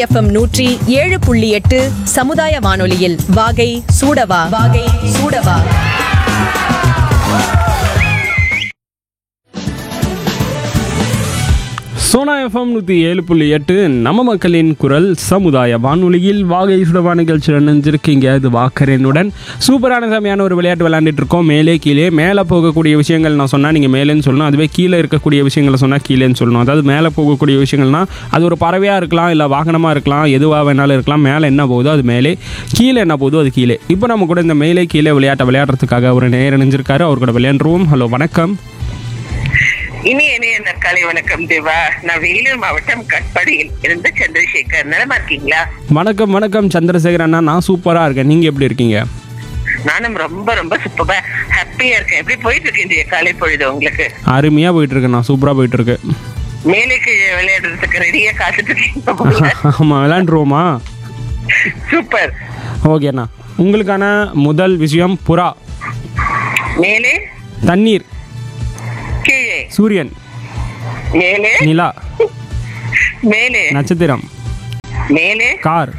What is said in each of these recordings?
FM நூற்றி ஏழு புள்ளி எட்டு சமுதாய வானொலியில் வாகை சூடவா வாகை சூடவா சோனா எஃப்எம் நூற்றி ஏழு புள்ளி எட்டு நம்ம மக்களின் குரல் சமுதாய வானொலியில் வாகை சுடவா நிகழ்ச்சியில் நினைஞ்சிருக்கீங்க இது வாக்கரனுடன் சூப்பரான செமையான ஒரு விளையாட்டு விளையாண்டுட்டு இருக்கோம் மேலே கீழே மேலே போகக்கூடிய விஷயங்கள் நான் சொன்னால் நீங்கள் மேலேன்னு சொல்லணும் அதுவே கீழே இருக்கக்கூடிய விஷயங்களை சொன்னால் கீழேன்னு சொல்லணும் அதாவது மேலே போகக்கூடிய விஷயங்கள்னா அது ஒரு பறவையாக இருக்கலாம் இல்லை வாகனமாக இருக்கலாம் எதுவாக வேணாலும் இருக்கலாம் மேலே என்ன போகுதோ அது மேலே கீழே என்ன போகுதோ அது கீழே இப்போ நம்ம கூட இந்த மேலே கீழே விளையாட்டை விளையாடுறதுக்காக ஒரு நேரம் நினைஞ்சிருக்காரு அவர் கூட விளையாண்டுருவோம் ஹலோ வணக்கம் இனி இனிய நற்காலை வணக்கம் தேவா நான் வேலூர் மாவட்டம் கட்பாடியில் இருந்து சந்திரசேகர் நலமா இருக்கீங்களா வணக்கம் வணக்கம் சந்திரசேகர் அண்ணா நான் சூப்பராக இருக்கேன் நீங்கள் எப்படி இருக்கீங்க நானும் ரொம்ப ரொம்ப சூப்பரா ஹாப்பியா இருக்கேன் எப்படி போயிட்டு இருக்கு இன்றைய காலை பொழுது உங்களுக்கு அருமையாக போயிட்டு இருக்கு நான் சூப்பராக போயிட்டு இருக்கு மேலே கீழே விளையாடுறதுக்கு ரெடியா காத்துட்டு இருக்கீங்க போல. ஆமாம் விளையாண்டுருவோமா சூப்பர் ஓகேண்ணா உங்களுக்கான முதல் விஷயம் புறா மேலே தண்ணீர் கீழே சூரியன் மேலே நிலா மேலே நட்சத்திரம் மேலே கார்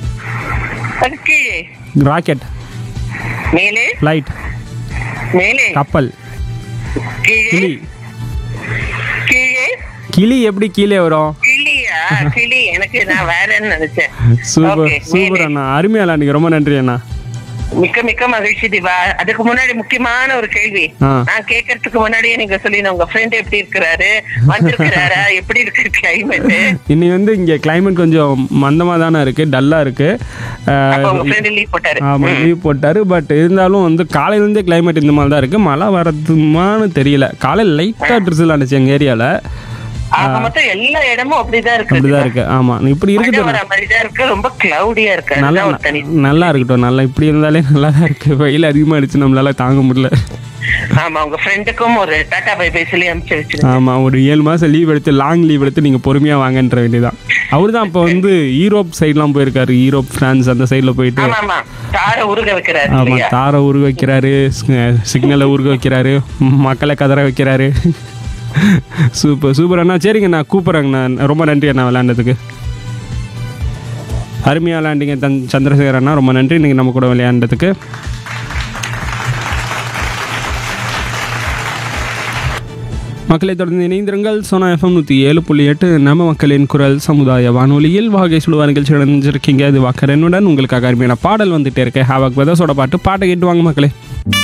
அது கீழே ராக்கெட் மேலே ஃப்ளைட் மேலே கப்பல் கீழே கிளி கீழே கிளி எப்படி கீழே வரும் கிளியா கிளி எனக்கு நான் வேறன்னு நினைச்சேன் சூப்பர் Okay, சூப்பர் மேலே. அண்ணா அருமையா அண்ணா ரொம்ப நன்றி அண்ணா மிக்க மிக்க மகிழ்ச்சி திவா அதுக்கு முன்னாடி முக்கியமான ஒரு கேள்வி ஆ. நான் கேட்கறதுக்கு முன்னாடியே நீங்க சொல்லி உங்க ஃப்ரெண்ட் எப்படி இருக்கிறாரு வந்திருக்கிறாரா எப்படி இருக்கு கிளைமேட் இன்னைக்கு வந்து இங்கே climate கொஞ்சம் மந்தமாக தானே இருக்குது டல்லாக அப்ப உங்க இருக்குது ஃப்ரெண்ட் லீவ் போட்டாரு ஆமாம் லீவ் போட்டார் பட் இருந்தாலும் வந்து காலையிலேருந்தே climate இந்த மாதிரி தான் இருக்குது மழை வரதுமான்னு தெரியல காலையில் லைட்டாக ட்ரிசில் ஆனிச்சு எங்கள் ஏரியாவில் ஆக மொத்தம் எல்லா இடமும் அப்படிதான் இருக்கு அப்படிதான் இருக்கு ஆமாம் இப்படி மழை இருக்குது வர மாதிரி தான் இருக்கு ரொம்ப கிளவுடியா இருக்கு நல்லா அதுதான் ஒரு தனி நல்லா இருக்கட்டும் நல்லா இப்படி இருந்தாலே நல்லா தான் இருக்கு வெயில் அதிகமாக அடிச்சு நம்மளால தாங்க முடியல ஆமா உங்க ஃப்ரெண்டுக்கும் ஒரு டாடா பை பை சொல்லி அனுப்பிச்சு வச்சிருக்கேன் ஆமாம் ஒரு ஏழு மாதம் லீவ் எடுத்து லாங் லீவ் எடுத்து நீங்கள் பொறுமையாக வாங்கன்ற வேண்டியதான் அவர் தான் இப்போ வந்து ஈரோப் சைட்லாம் போயிருக்காரு ஈரோப் பிரான்ஸ் அந்த சைடில் போயிட்டு ஆமா ஆமா தார உருக வைக்கிறாரு ஆமாம் இல்லையா தாரை உருக வைக்கிறாரு சிக்னலை உருக வைக்கிறாரு மக்களை கதற வைக்கிறாரு சூப்பர் சூப்பர் அண்ணா சரிங்க நான் கூப்பிட்றேங்கண்ணா ரொம்ப நன்றி அண்ணா விளையாண்டதுக்கு அருமையாக விளையாண்டிங்க தன் சந்திரசேகர் அண்ணா ரொம்ப நன்றி நீங்கள் நம்ம கூட விளையாண்டதுக்கு மக்களை தொடர்ந்து இணைந்திருங்கள் சோனா எஃப்எம் நூற்றி ஏழு புள்ளி எட்டு நம்ம மக்களின் குரல் சமுதாய வானொலியில் வாகை சுடுவா நிகழ்ச்சி நடந்திருக்கீங்க அது வாக்கரனுடன் உங்களுக்காக அருமையான பாடல் வந்துட்டே இருக்கு ஹாவாக் பிரதர்ஸோட பாட்டு பாட்டை கேட்டு வாங்க மக்களே